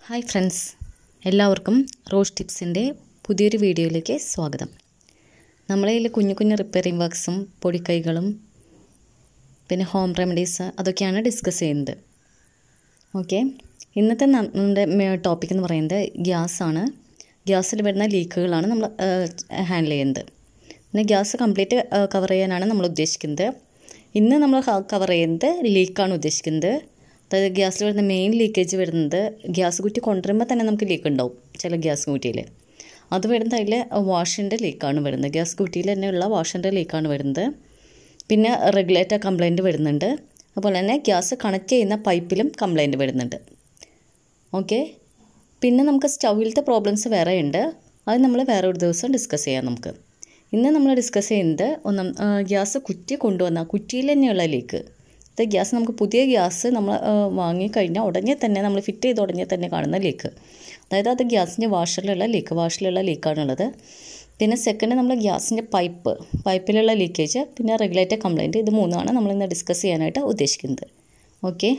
hi friends എല്ലാവർക്കും Rose ടിപ്സിൻ്റെ പുതിയൊരു വീഡിയോയിലേക്ക് സ്വാഗതം നമ്മളെ കയ്യിൽ കുഞ്ഞു കുഞ്ഞു റിപ്പയറിംഗ് വർക്ക്സും പൊടിക്കൈകളും പിന്നെ ഹോം റെമഡീസ് അതൊക്കെയാണ് ഡിസ്കസ് ചെയ്യുന്നത് ഓക്കെ ഇന്നത്തെ നമ്മുടെ ടോപ്പിക് എന്ന് പറയുന്നത് ഗ്യാസാണ് ഗ്യാസിൽ വരുന്ന ലീക്കുകളാണ് നമ്മൾ ഹാൻഡിൽ ചെയ്യുന്നത് പിന്നെ ഗ്യാസ് കംപ്ലീറ്റ് കവർ ചെയ്യാനാണ് നമ്മൾ ഉദ്ദേശിക്കുന്നത് ഇന്ന് നമ്മൾ കവർ ചെയ്യുന്നത് ലീക്കാണ് ഉദ്ദേശിക്കുന്നത് അതായത് ഗ്യാസിൽ വരുന്ന മെയിൻ ലീക്കേജ് വരുന്നത് ഗ്യാസ് കുറ്റി കൊണ്ടുവരുമ്പോൾ തന്നെ നമുക്ക് ലീക്ക് ഉണ്ടാവും ചില ഗ്യാസ് കുറ്റിയിൽ അത് വരുന്നത് അതിൽ വാഷിൻ്റെ ലീക്കാണ് വരുന്നത് ഗ്യാസ് കുറ്റിയിൽ തന്നെയുള്ള വാഷിൻ്റെ ലീക്കാണ് വരുന്നത് പിന്നെ റെഗുലേറ്റർ കംപ്ലൈൻറ്റ് വരുന്നുണ്ട് അതുപോലെ തന്നെ ഗ്യാസ് കണക്ട് ചെയ്യുന്ന പൈപ്പിലും കംപ്ലൈൻറ്റ് വരുന്നുണ്ട് ഓക്കെ പിന്നെ നമുക്ക് സ്റ്റൗവിലത്തെ പ്രോബ്ലംസ് വേറെ ഉണ്ട് അത് നമ്മൾ വേറെ ഒരു ദിവസം ഡിസ്കസ് ചെയ്യാം നമുക്ക് ഇന്ന് നമ്മൾ ഡിസ്കസ് ചെയ്യുന്നത് ഒന്നാം ഗ്യാസ് കുറ്റി കൊണ്ടുവന്ന കുറ്റിയിൽ തന്നെയുള്ള ലീക്ക് ഇത് ഗ്യാസ് നമുക്ക് പുതിയ ഗ്യാസ് നമ്മൾ വാങ്ങിക്കഴിഞ്ഞാൽ ഉടനെ തന്നെ നമ്മൾ ഫിറ്റ് ചെയ്ത് ഉടനെ തന്നെ കാണുന്ന ലീക്ക് അതായത് അത് ഗ്യാസിൻ്റെ വാഷറിലുള്ള ലീക്ക് വാഷിലുള്ള ലീക്കാണുള്ളത് പിന്നെ സെക്കൻഡ് നമ്മൾ ഗ്യാസിൻ്റെ പൈപ്പ് പൈപ്പിലുള്ള ലീക്കേജ് പിന്നെ റെഗുലേറ്റർ കംപ്ലയിൻറ്റ് ഇത് മൂന്നാണ് നമ്മൾ ഇന്ന് ഡിസ്കസ് ചെയ്യാനായിട്ട് ഉദ്ദേശിക്കുന്നത് ഓക്കെ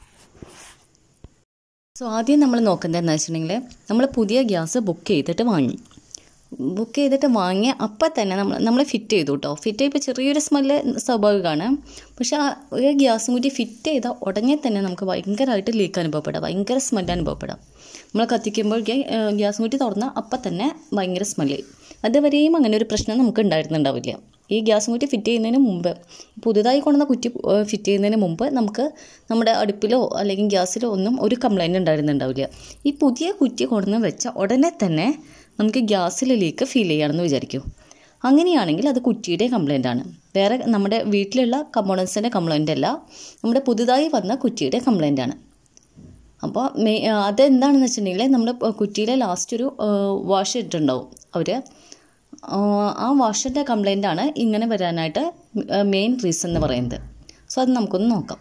സോ ആദ്യം നമ്മൾ നോക്കുന്നത് എന്താ വെച്ചിട്ടുണ്ടെങ്കിൽ നമ്മൾ പുതിയ ഗ്യാസ് ബുക്ക് ചെയ്തിട്ട് വാങ്ങി ബുക്ക് ചെയ്തിട്ട് വാങ്ങിയ അപ്പം തന്നെ നമ്മൾ നമ്മൾ ഫിറ്റ് ചെയ്തു കേട്ടോ ഫിറ്റ് ചെയ്യുമ്പോൾ ചെറിയൊരു സ്മെല്ല് സ്വാഭാവികമാണ് പക്ഷേ ആ ഒരു ഗ്യാസും കൂടി ഫിറ്റ് ചെയ്താൽ ഉടനെ തന്നെ നമുക്ക് ഭയങ്കരമായിട്ട് ലീക്ക് അനുഭവപ്പെടാം ഭയങ്കര സ്മെല്ല് അനുഭവപ്പെടാം നമ്മൾ കത്തിക്കുമ്പോഴേക്ക് ഗ്യാസും കൂടി തുറന്നാൽ അപ്പം തന്നെ ഭയങ്കര സ്മെല്ല് അതുവരെയും അങ്ങനെ ഒരു പ്രശ്നം നമുക്ക് ഉണ്ടായിരുന്നുണ്ടാവില്ല ഈ ഗ്യാസും കുറ്റി ഫിറ്റ് ചെയ്യുന്നതിന് മുമ്പ് പുതുതായി കൊണ്ടുവന്ന കുറ്റി ഫിറ്റ് ചെയ്യുന്നതിന് മുമ്പ് നമുക്ക് നമ്മുടെ അടുപ്പിലോ അല്ലെങ്കിൽ ഗ്യാസിലോ ഒന്നും ഒരു കംപ്ലൈൻറ്റ് ഉണ്ടായിരുന്നുണ്ടാവില്ല ഈ പുതിയ കുറ്റി കൊണ്ടുവന്ന് വെച്ച ഉടനെ തന്നെ നമുക്ക് ഗ്യാസിൽ ലീക്ക് ഫീൽ ചെയ്യുകയാണെന്ന് വിചാരിക്കും അങ്ങനെയാണെങ്കിൽ അത് കുറ്റിയുടെ കംപ്ലൈൻ്റ് ആണ് വേറെ നമ്മുടെ വീട്ടിലുള്ള കമ്പോണൻസിൻ്റെ കംപ്ലൈൻ്റ് അല്ല നമ്മുടെ പുതുതായി വന്ന കുറ്റിയുടെ കംപ്ലൈൻ്റ് ആണ് അപ്പോൾ മെ അതെന്താണെന്ന് വെച്ചിട്ടുണ്ടെങ്കിൽ നമ്മുടെ കുറ്റിയിലെ ലാസ്റ്റ് ഒരു വാഷ് ഇട്ടിട്ടുണ്ടാവും അവർ ആ വാഷിൻ്റെ കംപ്ലൈൻ്റ് ആണ് ഇങ്ങനെ വരാനായിട്ട് മെയിൻ റീസൺ എന്ന് പറയുന്നത് സോ അത് നമുക്കൊന്ന് നോക്കാം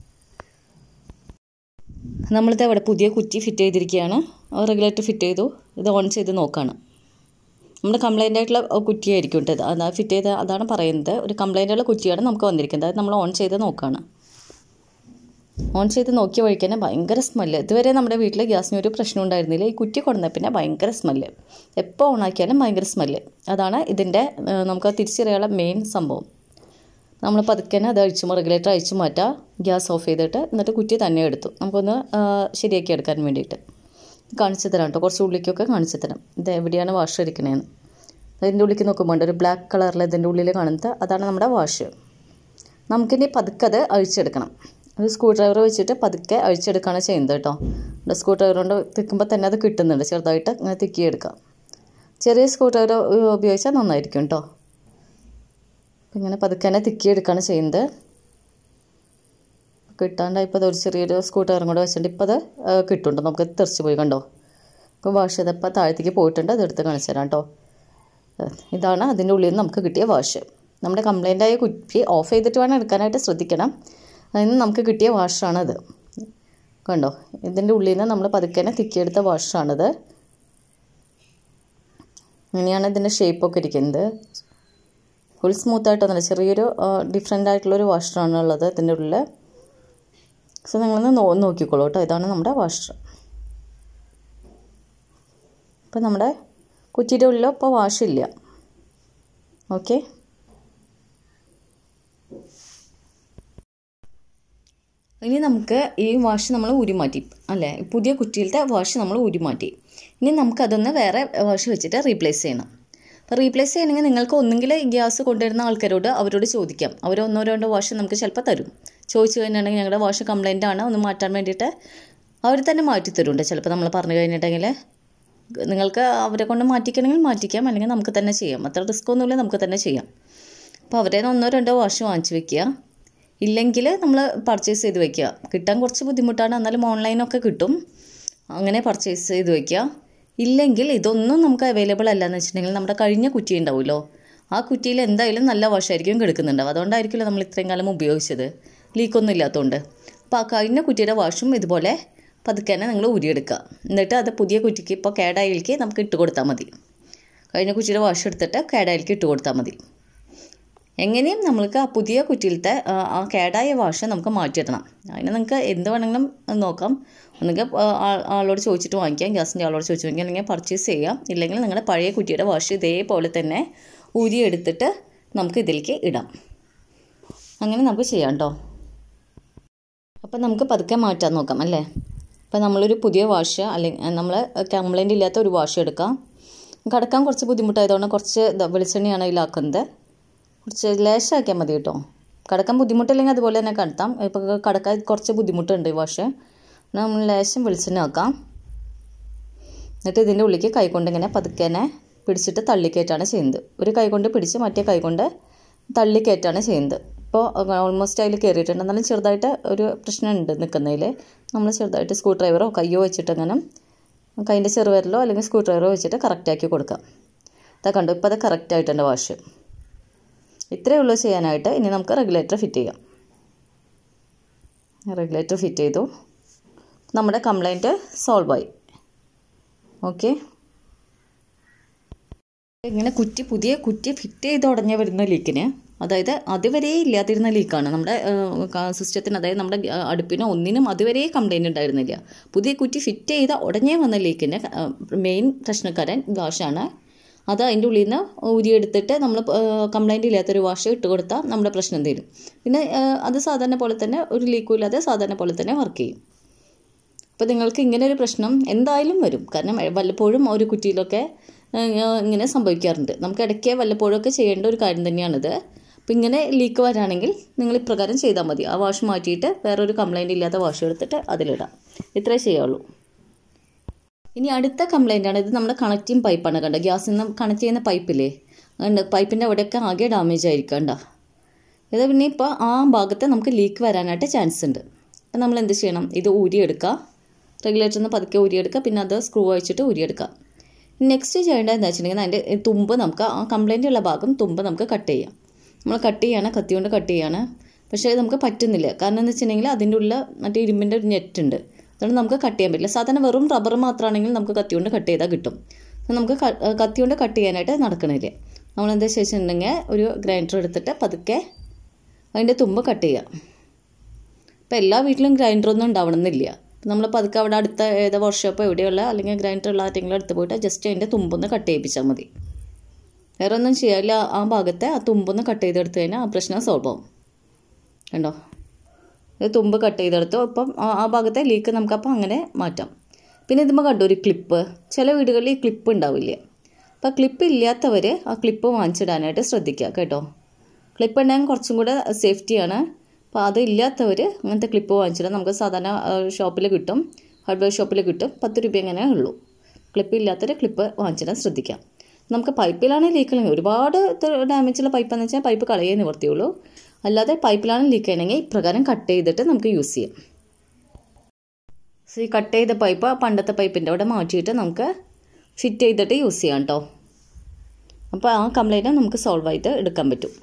നമ്മളിത് അവിടെ പുതിയ കുറ്റി ഫിറ്റ് ചെയ്തിരിക്കുകയാണ് റെഗുലേറ്റർ ഫിറ്റ് ചെയ്തു ഇത് ഓൺ ചെയ്ത് നോക്കുകയാണ് നമ്മുടെ കംപ്ലൈൻ്റ് ആയിട്ടുള്ള കുറ്റിയായിരിക്കും കേട്ടോ അതാ ഫിറ്റ് ചെയ്ത് അതാണ് പറയുന്നത് ഒരു കംപ്ലൈൻ്റ് ഉള്ള കുറ്റിയാണ് നമുക്ക് വന്നിരിക്കുന്നത് അത് നമ്മൾ ഓൺ ചെയ്ത് നോക്കുകയാണ് ഓൺ ചെയ്ത് നോക്കിയ വഴിക്ക് തന്നെ ഭയങ്കര സ്മെല്ല് ഇതുവരെ നമ്മുടെ വീട്ടിൽ ഗ്യാസിന് ഒരു പ്രശ്നം ഉണ്ടായിരുന്നില്ല ഈ കുറ്റി കൊടുന്ന പിന്നെ ഭയങ്കര സ്മെല്ല് എപ്പോൾ ഓണാക്കിയാലും ഭയങ്കര സ്മെല്ല് അതാണ് ഇതിൻ്റെ നമുക്ക് തിരിച്ചറിയാനുള്ള മെയിൻ സംഭവം നമ്മൾ പതുക്കെ അത് അഴിച്ചു റെഗുലേറ്റർ അഴിച്ചു മാറ്റുക ഗ്യാസ് ഓഫ് ചെയ്തിട്ട് എന്നിട്ട് കുറ്റി തന്നെ എടുത്തു നമുക്കൊന്ന് ശരിയാക്കി എടുക്കാൻ വേണ്ടിയിട്ട് കാണിച്ചു തരാം കേട്ടോ കുറച്ച് ഉള്ളിലേക്കൊക്കെ കാണിച്ചു തരാം ഇത് എവിടെയാണ് വാഷ് ഇരിക്കണേന്ന് അതിൻ്റെ ഉള്ളിലേക്ക് നോക്കുമ്പോൾ ഒരു ബ്ലാക്ക് കളറിൽ ഇതിൻ്റെ ഉള്ളിൽ കാണുന്നത് അതാണ് നമ്മുടെ വാഷ് നമുക്കിനി പതുക്കെ അത് അഴിച്ചെടുക്കണം ഒരു സ്ക്രൂ ഡ്രൈവർ വെച്ചിട്ട് പതുക്കെ അഴിച്ചെടുക്കുകയാണ് ചെയ്യുന്നത് കേട്ടോ സ്ക്രൂ ഡ്രൈവർ കൊണ്ട് തിക്കുമ്പോൾ തന്നെ അത് കിട്ടുന്നുണ്ട് ചെറുതായിട്ട് ഇങ്ങനെ തിക്കിയെടുക്കാം ചെറിയ സ്ക്രൂ ഡ്രൈവർ ഉപയോഗിച്ചാൽ നന്നായിരിക്കും കേട്ടോ ഇങ്ങനെ പതുക്കെ തന്നെ തിക്കിയെടുക്കുകയാണ് ചെയ്യുന്നത് കിട്ടാണ്ടായപ്പോൾ ഒരു ചെറിയൊരു സ്ക്രൂ ഡ്രൈവറും കൂടെ വെച്ചിട്ട് ഇപ്പോൾ അത് കിട്ടുന്നുണ്ട് നമുക്ക് തെറിച്ച് പോയി കണ്ടോ ഇപ്പോൾ വാഷ് ചെയ്തപ്പോൾ താഴത്തേക്ക് പോയിട്ടുണ്ട് അതെടുത്ത് കാണിച്ചു തരാം കേട്ടോ ഇതാണ് അതിൻ്റെ ഉള്ളിൽ നിന്ന് നമുക്ക് കിട്ടിയ വാഷ് നമ്മുടെ കംപ്ലൈൻ്റ് ആയ കുറ്റി ഓഫ് ചെയ്തിട്ട് വേണം എടുക്കാനായിട്ട് ശ്രദ്ധിക്കണം അതിന് നമുക്ക് കിട്ടിയ വാഷാണത് കണ്ടോ ഇതിൻ്റെ ഉള്ളിൽ നിന്ന് നമ്മൾ പതുക്കനെ തിക്കിയെടുത്ത വാഷാണിത് ഇങ്ങനെയാണ് ഇതിൻ്റെ ഷേപ്പൊക്കെ ഇരിക്കുന്നത് ഫുൾ സ്മൂത്തായിട്ടൊന്നുമില്ല ചെറിയൊരു ഡിഫറെൻ്റ് ആയിട്ടുള്ളൊരു വാഷറാണ് ഉള്ളത് ഇതിൻ്റെ ഉള്ളിൽ സോ നിങ്ങളൊന്ന് നോ നോക്കിക്കോളൂ കേട്ടോ ഇതാണ് നമ്മുടെ വാഷർ ഇപ്പം നമ്മുടെ കുറ്റിയുടെ ഉള്ളിൽ ഇപ്പോൾ വാഷില്ല ഓക്കെ ഇനി നമുക്ക് ഈ വാഷ് നമ്മൾ ഊരി മാറ്റി അല്ലേ പുതിയ കുറ്റിയിലത്തെ വാഷ് നമ്മൾ ഊരി മാറ്റി ഇനി നമുക്കതൊന്ന് വേറെ വാഷ് വെച്ചിട്ട് റീപ്ലേസ് ചെയ്യണം അപ്പോൾ റീപ്ലേസ് ചെയ്യണമെങ്കിൽ നിങ്ങൾക്ക് ഒന്നെങ്കിൽ ഗ്യാസ് കൊണ്ടുവരുന്ന ആൾക്കാരോട് അവരോട് ചോദിക്കാം അവർ ഒന്നോ രണ്ടോ വാഷ് നമുക്ക് ചിലപ്പോൾ തരും ചോദിച്ചു കഴിഞ്ഞിട്ടുണ്ടെങ്കിൽ ഞങ്ങളുടെ വാഷ് കംപ്ലൈൻ്റ് ആണ് ഒന്ന് മാറ്റാൻ വേണ്ടിയിട്ട് അവർ തന്നെ മാറ്റി തരുന്നുണ്ട് ചിലപ്പോൾ നമ്മൾ പറഞ്ഞു കഴിഞ്ഞിട്ടുണ്ടെങ്കിൽ നിങ്ങൾക്ക് അവരെ കൊണ്ട് മാറ്റിക്കണമെങ്കിൽ മാറ്റിക്കാം അല്ലെങ്കിൽ നമുക്ക് തന്നെ ചെയ്യാം അത്ര റിസ്ക് ഒന്നുമില്ല നമുക്ക് തന്നെ ചെയ്യാം അപ്പോൾ അവരെ ഒന്നോ രണ്ടോ വാഷ് വാങ്ങിച്ച് വെക്കുക ഇല്ലെങ്കിൽ നമ്മൾ പർച്ചേസ് ചെയ്ത് വെക്കുക കിട്ടാൻ കുറച്ച് ബുദ്ധിമുട്ടാണ് എന്നാലും ഓൺലൈനൊക്കെ കിട്ടും അങ്ങനെ പർച്ചേസ് ചെയ്ത് വെക്കുക ഇല്ലെങ്കിൽ ഇതൊന്നും നമുക്ക് അവൈലബിൾ അല്ല എന്ന് വെച്ചിട്ടുണ്ടെങ്കിൽ നമ്മുടെ കഴിഞ്ഞ കുറ്റി ഉണ്ടാവുമല്ലോ ആ കുറ്റിയിൽ എന്തായാലും നല്ല വാഷായിരിക്കും കിടക്കുന്നുണ്ടാവും അതുകൊണ്ടായിരിക്കുമല്ലോ നമ്മൾ ഇത്രയും കാലം ഉപയോഗിച്ചത് ലീക്കൊന്നും ഇല്ലാത്തതുകൊണ്ട് അപ്പോൾ ആ കഴിഞ്ഞ കുറ്റിയുടെ വാഷും ഇതുപോലെ പതുക്കെ തന്നെ നിങ്ങൾ ഊരിയെടുക്കുക എന്നിട്ട് അത് പുതിയ കുറ്റിക്ക് ഇപ്പോൾ കേടായിലേക്ക് നമുക്ക് ഇട്ട് കൊടുത്താൽ മതി കഴിഞ്ഞ കുറ്റിയുടെ വാഷ് എടുത്തിട്ട് കേടായിലേക്ക് ഇട്ട് കൊടുത്താൽ മതി എങ്ങനെയും നമ്മൾക്ക് ആ പുതിയ കുറ്റിയിലത്തെ ആ, ആ കേടായ വാഷ് നമുക്ക് മാറ്റിയിടണം അതിന് നിങ്ങൾക്ക് എന്ത് വേണമെങ്കിലും നോക്കാം ഒന്നുകിൽ ആളോട് ചോദിച്ചിട്ട് വാങ്ങിക്കാം ഗ്യാസിൻ്റെ ആളോട് ചോദിച്ചു വാങ്ങിക്കാം അല്ലെങ്കിൽ പർച്ചേസ് ചെയ്യാം ഇല്ലെങ്കിൽ നിങ്ങളുടെ പഴയ കുറ്റിയുടെ വാഷ് ഇതേപോലെ തന്നെ ഊരിയെടുത്തിട്ട് നമുക്ക് ഇതിലേക്ക് ഇടാം അങ്ങനെ നമുക്ക് ചെയ്യാം കേട്ടോ അപ്പം നമുക്ക് പതുക്കെ മാറ്റാൻ നോക്കാം അല്ലേ അപ്പം നമ്മളൊരു പുതിയ വാഷ് അല്ലെങ്കിൽ നമ്മൾ കംപ്ലൈൻ്റ് ഇല്ലാത്ത ഒരു വാഷ് എടുക്കാം കടക്കാൻ കുറച്ച് ബുദ്ധിമുട്ടായതുകൊണ്ട് കുറച്ച് ദ- വെളിച്ചെണ്ണയാണ് ഇതിലാക്കുന്നത് കുറച്ച് ലേശാക്കിയാൽ മതി കേട്ടോ കടക്കാൻ ബുദ്ധിമുട്ടില്ലെങ്കിൽ അതുപോലെ തന്നെ കടത്താം ഇപ്പോൾ കടക്കാൻ കുറച്ച് ബുദ്ധിമുട്ടുണ്ട് ഈ വാഷ് നമ്മൾ ലേശം വെളിച്ചെണ്ണ ആക്കാം എന്നിട്ട് ഇതിൻ്റെ ഉള്ളിലേക്ക് കൈകൊണ്ട് ഇങ്ങനെ പതുക്കെ തന്നെ പിടിച്ചിട്ട് തള്ളിക്കയറ്റാണ് ചെയ്യുന്നത് ഒരു കൈ കൊണ്ട് പിടിച്ച് മറ്റേ കൈ കൊണ്ട് തള്ളിക്കയറ്റാണ് ചെയ്യുന്നത് ഇപ്പോൾ ഓൾമോസ്റ്റ് അതിൽ കയറിയിട്ടുണ്ട് എന്നാലും ചെറുതായിട്ട് ഒരു പ്രശ്നമുണ്ട് നിൽക്കുന്നതിൽ നമ്മൾ ചെറുതായിട്ട് സ്ക്രൂ ഡ്രൈവറോ കയ്യോ വെച്ചിട്ട് അങ്ങനെ കൈൻ്റെ ചെറുവിരലോ അല്ലെങ്കിൽ സ്ക്രൂ ഡ്രൈവറോ വെച്ചിട്ട് കറക്റ്റാക്കി കൊടുക്കാം ഇതാ കണ്ടു ഇപ്പോൾ അത് കറക്റ്റ് ആയിട്ടുണ്ട് വാഷ് ഇത്രയേ ഉള്ളൂ ചെയ്യാനായിട്ട് ഇനി നമുക്ക് റെഗുലേറ്റർ ഫിറ്റ് ചെയ്യാം റെഗുലേറ്റർ ഫിറ്റ് ചെയ്തു നമ്മുടെ കംപ്ലൈൻറ്റ് സോൾവ് ആയി ഓക്കെ ഇങ്ങനെ കുറ്റി പുതിയ കുറ്റി ഫിറ്റ് ചെയ്ത് ഉടഞ്ഞ വരുന്ന ലീക്കിന് അതായത് അതുവരെ ഇല്ലാതിരുന്ന ലീക്കാണ് നമ്മുടെ സിസ്റ്റത്തിന് അതായത് നമ്മുടെ ആ, അടുപ്പിനോ ഒന്നിനും അതുവരെ കംപ്ലൈൻറ്റ് ഉണ്ടായിരുന്നില്ല പുതിയ കുറ്റി ഫിറ്റ് ചെയ്ത ഉടനെ വന്ന ലീക്കിൻ്റെ മെയിൻ പ്രശ്നക്കാരൻ വാഷാണ് അത് അതിൻ്റെ ഉള്ളിൽ നിന്ന് ഊരിയെടുത്തിട്ട് നമ്മൾ കംപ്ലൈൻറ്റ് ഇല്ലാത്തൊരു വാഷ് ഇട്ട് കൊടുത്താൽ നമ്മുടെ പ്രശ്നം തീരും പിന്നെ ആ, അത് സാധാരണ പോലെ തന്നെ ഒരു ലീക്കും ഇല്ലാതെ സാധാരണ പോലെ തന്നെ വർക്ക് ചെയ്യും അപ്പോൾ നിങ്ങൾക്ക് ഇങ്ങനെ ഒരു പ്രശ്നം എന്തായാലും വരും കാരണം വല്ലപ്പോഴും ഒരു കുറ്റിയിലൊക്കെ ഏഹ്, ഇങ്ങനെ സംഭവിക്കാറുണ്ട് നമുക്ക് ഇടയ്ക്ക് വല്ലപ്പോഴും ഒക്കെ ചെയ്യേണ്ട ഒരു കാര്യം തന്നെയാണിത് അപ്പോൾ ഇങ്ങനെ ലീക്ക് വരാണെങ്കിൽ നിങ്ങൾ ഇപ്രകാരം ചെയ്താൽ മതി ആ വാഷ് മാറ്റിയിട്ട് വേറൊരു കംപ്ലൈൻറ്റ് ഇല്ലാത്ത വാഷ് എടുത്തിട്ട് അതിലിടാം ഇത്രേ ചെയ്യുള്ളൂ ഇനി അടുത്ത കംപ്ലൈൻ്റ് ആണ് ഇത് നമ്മുടെ കണക്റ്റിംഗ് പൈപ്പാണ് കണ്ടോ ഗ്യാസിൽ നിന്ന് കണക്ട് ചെയ്യുന്ന പൈപ്പില്ലേ ഉണ്ട് പൈപ്പിൻ്റെ അവിടെയൊക്കെ ആകെ ഡാമേജ് ആയിരിക്കും കണ്ടോ ഇത് പിന്നെ ഇപ്പോൾ ആ ഭാഗത്ത് നമുക്ക് ലീക്ക് വരാനായിട്ട് ചാൻസ് ഉണ്ട് അപ്പം നമ്മൾ എന്ത് ചെയ്യണം ഇത് ഊരിയെടുക്കുക റെഗുലേറ്ററിൽ നിന്ന് പതുക്കെ ഊരിയെടുക്കുക പിന്നെ അത് സ്ക്രൂ അഴിച്ചിട്ട് ഊരിയെടുക്കുക നെക്സ്റ്റ് ചെയ്യേണ്ടത് എന്താ വെച്ചിട്ടുണ്ടെങ്കിൽ അതിൻ്റെ തുമ്പ് നമുക്ക് ആ കംപ്ലൈൻ്റ് ഉള്ള ഭാഗം തുമ്പ് നമുക്ക് കട്ട് ചെയ്യാം നമ്മൾ കട്ട് ചെയ്യാണ് കത്തി കൊണ്ട് കട്ട് ചെയ്യാണ് പക്ഷേ അത് നമുക്ക് പറ്റുന്നില്ല കാരണം എന്ന് വെച്ചിട്ടുണ്ടെങ്കിൽ അതിൻ്റെ ഉള്ളിൽ മറ്റേ ഇരുമ്പിൻ്റെ ഒരു നെറ്റ് ഉണ്ട് അതുകൊണ്ട് നമുക്ക് കട്ട് ചെയ്യാൻ പറ്റില്ല സാധാരണ വെറും റബ്ബർ മാത്രമാണെങ്കിൽ നമുക്ക് കത്തി കൊണ്ട് കട്ട് ചെയ്താൽ കിട്ടും അപ്പോൾ നമുക്ക് ക- കത്തി കൊണ്ട് കട്ട് ചെയ്യാനായിട്ട് നടക്കണില്ല നമ്മൾ എന്താ ചെയ്തിട്ടുണ്ടെങ്കിൽ ഒരു ഗ്രൈൻഡർ എടുത്തിട്ട് പതുക്കെ അതിൻ്റെ തുമ്പ് കട്ട് ചെയ്യുക ഇപ്പോൾ എല്ലാ വീട്ടിലും ഗ്രൈൻഡറൊന്നും ഉണ്ടാവണമെന്നില്ല നമ്മൾ പതുക്കെ അവിടെ അടുത്ത ഏത് വർക്ക്ഷോപ്പോ എവിടെയുള്ള അല്ലെങ്കിൽ ഗ്രൈൻഡർ ഉള്ള ആരെങ്കിലും അടുത്ത് പോയിട്ട് ജസ്റ്റ് അതിൻ്റെ തുമ്പൊന്ന് കട്ട് ചെയ്യിപ്പിച്ചാൽ മതി വേറെ ഒന്നും ചെയ്യാല്ല ആ ഭാഗത്തെ ആ തുമ്പൊന്ന് കട്ട് ചെയ്തെടുത്ത് കഴിഞ്ഞാൽ ആ പ്രശ്നം സോൾവ് ആവും കണ്ടോ ഇത് തുമ്പ് കട്ട് ചെയ്തെടുത്തു അപ്പം ആ- ആ ഭാഗത്തെ ലീക്ക് നമുക്കപ്പോൾ അങ്ങനെ മാറ്റാം പിന്നെ ഇതുമ്പോൾ കണ്ടു ഒരു ക്ലിപ്പ് ചില വീടുകളിൽ ഈ ക്ലിപ്പ് ഉണ്ടാവില്ല അപ്പോൾ ക്ലിപ്പ് ഇല്ലാത്തവർ ആ ക്ലിപ്പ് വാങ്ങിച്ചിടാനായിട്ട് ശ്രദ്ധിക്കുക കേട്ടോ ക്ലിപ്പ് ഉണ്ടെങ്കിൽ കുറച്ചും കൂടെ സേഫ്റ്റിയാണ് അപ്പോൾ അത് ഇല്ലാത്തവർ അങ്ങനത്തെ ക്ലിപ്പ് വാങ്ങിച്ചിടാം നമുക്ക് സാധാരണ ഷോപ്പിൽ കിട്ടും ഹാർഡ്വെയർ ഷോപ്പിൽ കിട്ടും പത്ത് രൂപ എങ്ങനെ ഉള്ളൂ ക്ലിപ്പ് ഇല്ലാത്തൊരു ക്ലിപ്പ് വാങ്ങിച്ചിടാൻ ശ്രദ്ധിക്കാം നമുക്ക് പൈപ്പിലാണ് ലീക്ക് ഉള്ളത് ഒരുപാട് ഡാമേജുള്ള പൈപ്പെന്ന് വെച്ചാൽ പൈപ്പ് കളയേ നിവർത്തിയുള്ളൂ അല്ലാതെ പൈപ്പിലാണ് ലീക്ക് ചെയ്യണമെങ്കിൽ ഇപ്രകാരം കട്ട് ചെയ്തിട്ട് നമുക്ക് യൂസ് ചെയ്യാം സോ ഈ കട്ട് ചെയ്ത പൈപ്പ് ആ പണ്ടത്തെ പൈപ്പിൻ്റെ അവിടെ മാറ്റിയിട്ട് നമുക്ക് ഫിറ്റ് ചെയ്തിട്ട് യൂസ് ചെയ്യാം കേട്ടോ അപ്പോൾ ആ കംപ്ലൈൻറ്റ് നമുക്ക് സോൾവ് ആയിട്ട് എടുക്കാൻ പറ്റും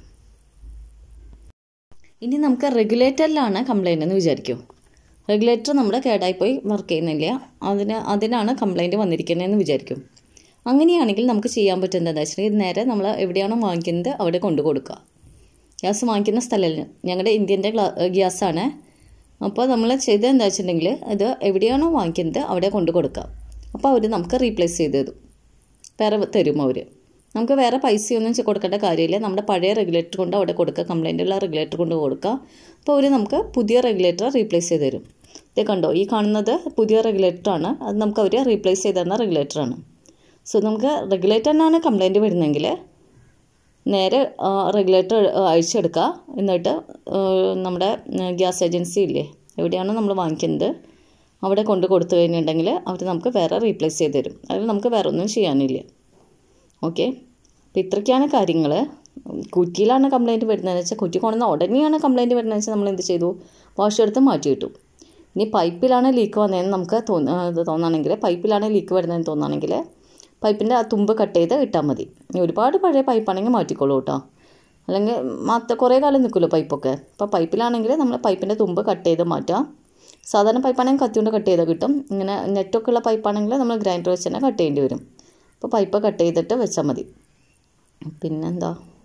ഇനി നമുക്ക് റെഗുലേറ്ററിലാണ് കംപ്ലൈൻ്റ് എന്ന് വിചാരിക്കൂ റെഗുലേറ്റർ നമ്മുടെ കേടായിപ്പോയി വർക്ക് ചെയ്യുന്നില്ല അതിന് അതിനാണ് കംപ്ലൈൻറ്റ് വന്നിരിക്കുന്നതെന്ന് വിചാരിക്കും അങ്ങനെയാണെങ്കിൽ നമുക്ക് ചെയ്യാൻ പറ്റുന്നത് എന്താ വെച്ചിട്ടുണ്ടെങ്കിൽ നേരെ നമ്മൾ എവിടെയാണോ വാങ്ങിക്കുന്നത് അവിടെ കൊണ്ടു കൊടുക്കുക ഗ്യാസ് വാങ്ങിക്കുന്ന സ്ഥലമില്ല ഞങ്ങളുടെ ഇന്ത്യൻ്റെ ഗ്യാസാണ് അപ്പോൾ നമ്മൾ ചെയ്തത് എന്താ വെച്ചിട്ടുണ്ടെങ്കിൽ ഇത് എവിടെയാണോ വാങ്ങിക്കുന്നത് അവിടെ കൊണ്ട് കൊടുക്കുക അപ്പോൾ അവർ നമുക്ക് റീപ്ലേസ് ചെയ്ത് തരും വേറെ തരും അവർ നമുക്ക് വേറെ പൈസയൊന്നും ചെ- കൊടുക്കേണ്ട കാര്യമില്ല നമ്മുടെ പഴയ റെഗുലേറ്റർ കൊണ്ട് അവിടെ കൊടുക്കുക കംപ്ലൈൻ്റ് ഉള്ള റെഗുലേറ്റർ കൊണ്ട് കൊടുക്കുക അപ്പോൾ അവർ നമുക്ക് പുതിയ റെഗുലേറ്റർ റീപ്ലേസ് ചെയ്ത് തരും ഇത് കണ്ടോ ഈ കാണുന്നത് പുതിയ റെഗുലേറ്ററാണ് അത് നമുക്ക് അവർ റീപ്ലേസ് ചെയ്ത് തന്ന റെഗുലേറ്ററാണ് സോ നമുക്ക് റെഗുലേറ്ററിനാണ് കംപ്ലൈൻറ്റ് വരുന്നതെങ്കിൽ നേരെ റെഗുലേറ്റർ അഴിച്ചെടുക്കുക എന്നിട്ട് ആ, നമ്മുടെ ഗ്യാസ് ഏജൻസി ഇല്ലേ എവിടെയാണോ നമ്മൾ വാങ്ങിക്കുന്നത് അവിടെ കൊണ്ട് കൊടുത്തു കഴിഞ്ഞിട്ടുണ്ടെങ്കിൽ അവർ നമുക്ക് വേറെ റീപ്ലേസ് ചെയ്ത് തരും അതിൽ നമുക്ക് വേറെ ഒന്നും ചെയ്യാനില്ല ഓക്കെ അപ്പോൾ ഇത്രയ്ക്കാണ് കാര്യങ്ങൾ കുറ്റിയിലാണ് കംപ്ലൈൻറ്റ് വരുന്നതെന്ന് വെച്ചാൽ കുറ്റി കൊണ്ടുവന്ന ഉടനെയാണ് കംപ്ലൈൻറ്റ് വരുന്നതെന്ന് വെച്ചാൽ നമ്മൾ എന്ത് ചെയ്തു വാഷ് എടുത്ത് മാറ്റി കിട്ടും ഇനി പൈപ്പിലാണ് ലീക്ക് വന്നതെന്ന് നമുക്ക് തോന്ന ഇത് തോന്നുകയാണെങ്കിൽ പൈപ്പിലാണ് ലീക്ക് വരുന്നതെന്ന് തോന്നുകയാണെങ്കിൽ പൈപ്പിൻ്റെ ആ തുമ്പ് കട്ട് ചെയ്ത് ഇട്ടാൽ മതി ഇനി ഒരുപാട് പഴയ പൈപ്പാണെങ്കിൽ മാറ്റിക്കോളൂ കേട്ടോ അല്ലെങ്കിൽ മാത്ത കുറേ കാലം നിൽക്കുമല്ലോ പൈപ്പൊക്കെ അപ്പോൾ പൈപ്പിലാണെങ്കിൽ നമ്മൾ പൈപ്പിൻ്റെ തുമ്പ് കട്ട് ചെയ്ത് മാറ്റാം സാധാരണ പൈപ്പാണെങ്കിൽ കത്തി കൊണ്ട് കട്ട് ചെയ്താൽ കിട്ടും ഇങ്ങനെ നെറ്റൊക്കെ ഉള്ള പൈപ്പാണെങ്കിൽ നമ്മൾ ഗ്രൈൻഡർ വെച്ച് തന്നെ കട്ട് ചെയ്യേണ്ടി വരും അപ്പോൾ പൈപ്പ് കട്ട് ചെയ്തിട്ട് വെച്ചാൽ മതി പിന്നെന്താ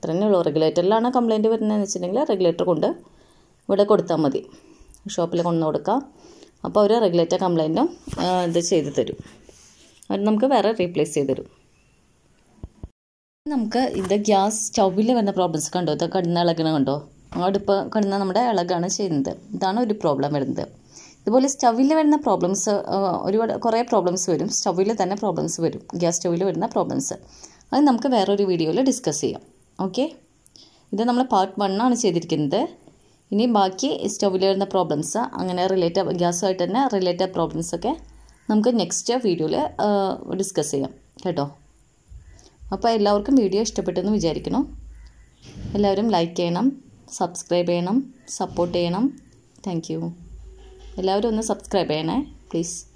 ഇത്രയേ ഉള്ളൂ റെഗുലേറ്ററിലാണ് കംപ്ലയിൻറ്റ് വരുന്നതെന്ന് വെച്ചിട്ടുണ്ടെങ്കിൽ റെഗുലേറ്റർ കൊണ്ട് ഇവിടെ കൊടുത്താൽ മതി ഷോപ്പിൽ കൊണ്ടു കൊടുക്കാം അപ്പോൾ അവർ റെഗുലേറ്റർ കംപ്ലയിൻറ്റും ഇത് ചെയ്ത് തരും അവർ നമുക്ക് വേറെ റീപ്ലേസ് ചെയ്ത് തരും നമുക്ക് ഇത് ഗ്യാസ് സ്റ്റൗവിൽ വരുന്ന പ്രോബ്ലംസ് കണ്ടോ ഇത് കടന്ന ഇളകണ കണ്ടോ അടുപ്പ് കടന്ന നമ്മുടെ ഇളകാണ് ചെയ്യുന്നത് ഇതാണ് ഒരു പ്രോബ്ലം വരുന്നത് ഇതുപോലെ സ്റ്റൗവിൽ വരുന്ന പ്രോബ്ലംസ് ഒരുപാട് കുറേ പ്രോബ്ലംസ് വരും സ്റ്റൗവിൽ തന്നെ പ്രോബ്ലംസ് വരും ഗ്യാസ് സ്റ്റൗവിൽ വരുന്ന പ്രോബ്ലംസ് അത് നമുക്ക് വേറൊരു വീഡിയോയിൽ ഡിസ്കസ് ചെയ്യാം ഓക്കെ ഇത് നമ്മൾ പാർട്ട് വൺ ആണ് ചെയ്തിരിക്കുന്നത് ഇനി ബാക്കി സ്റ്റൗവിൽ വരുന്ന പ്രോബ്ലംസ് അങ്ങനെ റിലേറ്റഡ് ഗ്യാസുമായിട്ട് തന്നെ റിലേറ്റഡ് പ്രോബ്ലംസൊക്കെ നമുക്ക് നെക്സ്റ്റ് വീഡിയോയിൽ ഡിസ്കസ് ചെയ്യാം കേട്ടോ അപ്പോൾ എല്ലാവർക്കും വീഡിയോ ഇഷ്ടപ്പെട്ടെന്ന് വിചാരിക്കണം എല്ലാവരും ലൈക്ക് ചെയ്യണം സബ്സ്ക്രൈബ് ചെയ്യണം സപ്പോർട്ട് ചെയ്യണം താങ്ക് യു എല്ലാവരും ഒന്ന് സബ്സ്ക്രൈബ് ചെയ്യണേ പ്ലീസ്